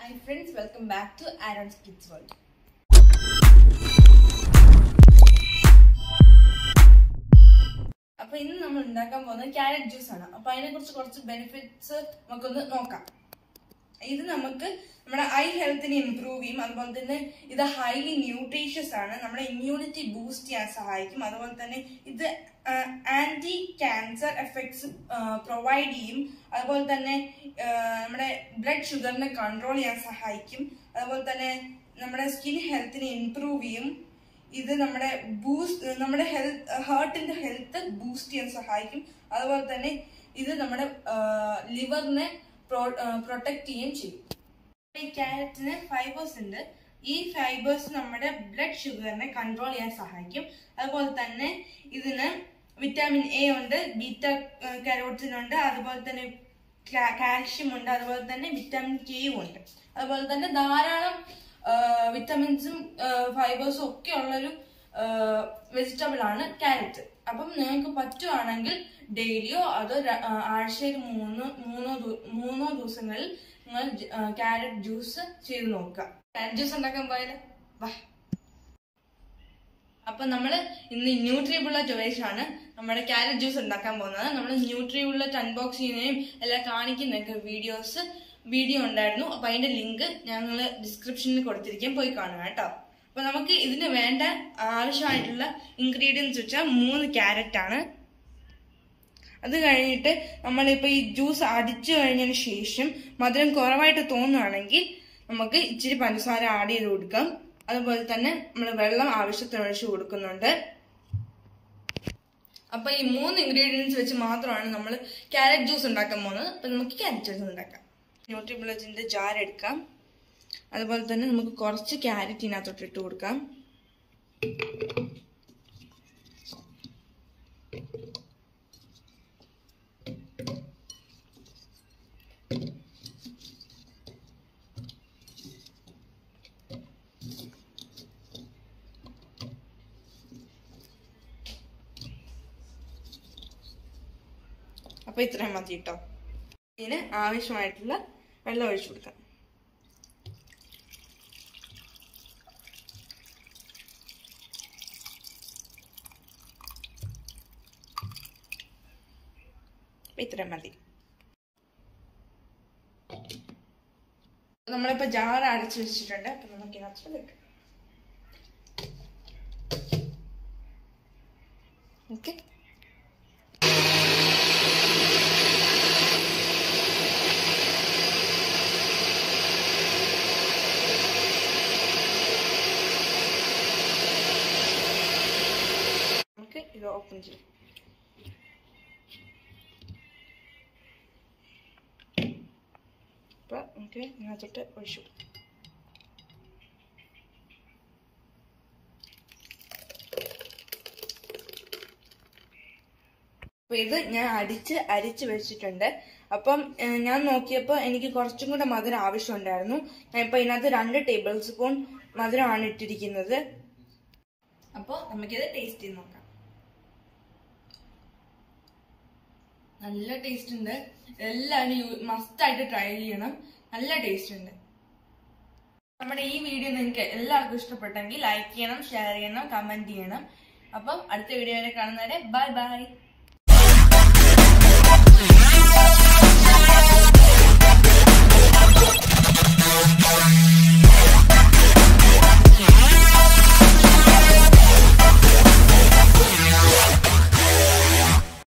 Hi friends welcome back to Aaron's kids world അപ്പൊ ഇന്ന് നമ്മൾ ഉണ്ടാക്കാൻ പോകുന്നത് ക്യാരറ്റ് ജ്യൂസ് ആണ് അപ്പൊ അതിനെ കുറിച്ച് കുറച്ച് ബെനിഫിറ്റ്സ് നമുക്കൊന്ന് നോക്കാം ഇത് നമുക്ക് നമ്മുടെ ഐ ഹെൽത്തിനെ ഇംപ്രൂവ് ചെയ്യും അതുപോലെ തന്നെ ഇത് ഹൈലി ന്യൂട്രീഷ്യസ് ആണ് നമ്മുടെ ഇമ്മ്യൂണിറ്റി ബൂസ്റ്റ് ചെയ്യാൻ സഹായിക്കും അതുപോലെ തന്നെ ഇത് ആന്റി ക്യാൻസർ എഫക്ട്സ് പ്രൊവൈഡ് ചെയ്യും അതുപോലെ തന്നെ ആ, നമ്മുടെ ബ്ലഡ് ഷുഗറിനെ കൺട്രോൾ ചെയ്യാൻ സഹായിക്കും അതുപോലെ തന്നെ നമ്മുടെ സ്കിൻ ഹെൽത്തിനെ ഇംപ്രൂവ് ചെയ്യും ഇത് നമ്മുടെ ബൂസ്റ്റ് നമ്മുടെ ഹെൽത്ത് ഹാർട്ടിന്റെ ഹെൽത്ത് ബൂസ്റ്റ് ചെയ്യാൻ സഹായിക്കും അതുപോലെ തന്നെ ഇത് നമ്മുടെ ലിവറിനെ പ്രൊട്ടക്ട് ചെയ്യുകയും ചെയ്യും ഈ ക്യാരറ്റിന് ഫൈബേഴ്സ് ഉണ്ട് ഈ ഫൈബേഴ്സ് നമ്മുടെ ബ്ലഡ് ഷുഗറിനെ കൺട്രോൾ ചെയ്യാൻ സഹായിക്കും അതുപോലെ തന്നെ ഇതിന് വിറ്റാമിൻ എ ഉണ്ട് ബീറ്റ കരോട്ടിൻ ഉണ്ട് അതുപോലെ തന്നെ കാൽഷ്യം ഉണ്ട് അതുപോലെ തന്നെ വിറ്റാമിൻ കെയും ഉണ്ട് അതുപോലെ തന്നെ ധാരാളം വിറ്റമിൻസും ഫൈബേഴ്സും ഒക്കെ ഉള്ളൊരു വെജിറ്റബിൾ ആണ് ക്യാരറ്റ് അപ്പം നിങ്ങൾക്ക് പറ്റുവാണെങ്കിൽ ഡെയിലിയോ അതോ ര- ആ, ആഴ്ചയിൽ മൂന്ന് മൂന്നോ ദി- മൂന്നോ ദിവസങ്ങളിൽ നിങ്ങൾ ക്യാരറ്റ് ജ്യൂസ് ചെയ്ത് നോക്കുക ക്യാരറ്റ് ജ്യൂസ് ഉണ്ടാക്കാൻ പോയാലോ വാ അപ്പൊ നമ്മള് ഇന്ന് ന്യൂട്രിബുള്ളറ്റ് ഉപയോഗിച്ചാണ് നമ്മുടെ ക്യാരറ്റ് ജ്യൂസ് ഉണ്ടാക്കാൻ പോകുന്നത് നമ്മൾ ന്യൂട്രിബുള്ളറ്റ് അൺബോക്സ് ചെയ്യുന്നതിനും എല്ലാം കാണിക്കുന്നൊക്കെ വീഡിയോസ് വീഡിയോ ഉണ്ടായിരുന്നു അപ്പൊ അതിന്റെ ലിങ്ക് ഞങ്ങൾ ഡിസ്ക്രിപ്ഷനിൽ കൊടുത്തിരിക്കും പോയി കാണുക കേട്ടോ അപ്പൊ നമുക്ക് ഇതിന് വേണ്ട ആവശ്യമായിട്ടുള്ള ഇൻഗ്രീഡിയൻസ് വെച്ചാൽ മൂന്ന് ക്യാരറ്റ് ആണ് അത് കഴിഞ്ഞിട്ട് നമ്മളിപ്പോൾ ഈ ജ്യൂസ് അടിച്ചു കഴിഞ്ഞതിന് ശേഷം മധുരം കുറവായിട്ട് തോന്നുകയാണെങ്കിൽ നമുക്ക് ഇച്ചിരി പഞ്ചസാര ആഡ് ചെയ്ത് കൊടുക്കാം അതുപോലെ തന്നെ നമ്മൾ വെള്ളം ആവശ്യത്തിന് ഒഴിച്ച് കൊടുക്കുന്നുണ്ട് അപ്പൊ ഈ മൂന്ന് ഇൻഗ്രീഡിയൻസ് വെച്ച് മാത്രമാണ് നമ്മൾ ക്യാരറ്റ് ജ്യൂസ് ഉണ്ടാക്കാൻ പോകുന്നത് അപ്പൊ നമുക്ക് ക്യാരറ്റ് ജ്യൂസ് ഉണ്ടാക്കാം ന്യൂട്രി ബുള്ളറ്റിന്റെ ജാർ എടുക്കാം അതുപോലെ തന്നെ നമുക്ക് കുറച്ച് ക്യാരറ്റ് ഇതിനകത്തോട്ട് ഇട്ട് കൊടുക്കാം അപ്പൊ ഇത്രയും മതി കേട്ടോ ഇതിന് ആവശ്യമായിട്ടുള്ള വെള്ളം ഒഴിച്ചു കൊടുക്കാം അപ്പൊ ഇത്രയും മതി നമ്മളിപ്പോ ജാർ അടച്ചു വെച്ചിട്ടുണ്ട് അപ്പൊ നമുക്ക് ഇതിനകത്ത് വെക്കാം ഓക്കെ നമുക്ക് ഇത് ഓപ്പൺ ചെയ്യാം അപ്പൊ നമുക്ക് ഇതിനകത്തോട്ട് ഒഴിച്ചു കൊടുക്കാം. അപ്പൊ ഇത് ഞാൻ അടിച്ച് അരിച്ച് വെച്ചിട്ടുണ്ട് അപ്പം ഏഹ്, ഞാൻ നോക്കിയപ്പോൾ എനിക്ക് കുറച്ചും കൂടെ മധുരം ആവശ്യമുണ്ടായിരുന്നു ഞാൻ ഇപ്പൊ ഇതിനകത്ത് രണ്ട് ടേബിൾ സ്പൂൺ മധുരമാണ് ഇട്ടിരിക്കുന്നത് അപ്പോൾ നമുക്കിത് ടേസ്റ്റ് ചെയ്ത് നോക്കാം നല്ല ടേസ്റ്റ് ഉണ്ട് എല്ലാവരും മസ്റ്റ് ആയിട്ട് ട്രൈ ചെയ്യണം നല്ല ടേസ്റ്റ് ഉണ്ട് നമ്മുടെ ഈ വീഡിയോ നിങ്ങൾക്ക് എല്ലാവർക്കും ഇഷ്ടപ്പെട്ടെങ്കിൽ ലൈക്ക് ചെയ്യണം ഷെയർ ചെയ്യണം കമന്റ് ചെയ്യണം അപ്പം അടുത്ത വീഡിയോ വരെ കാണുന്നവരെ ബൈ ബൈ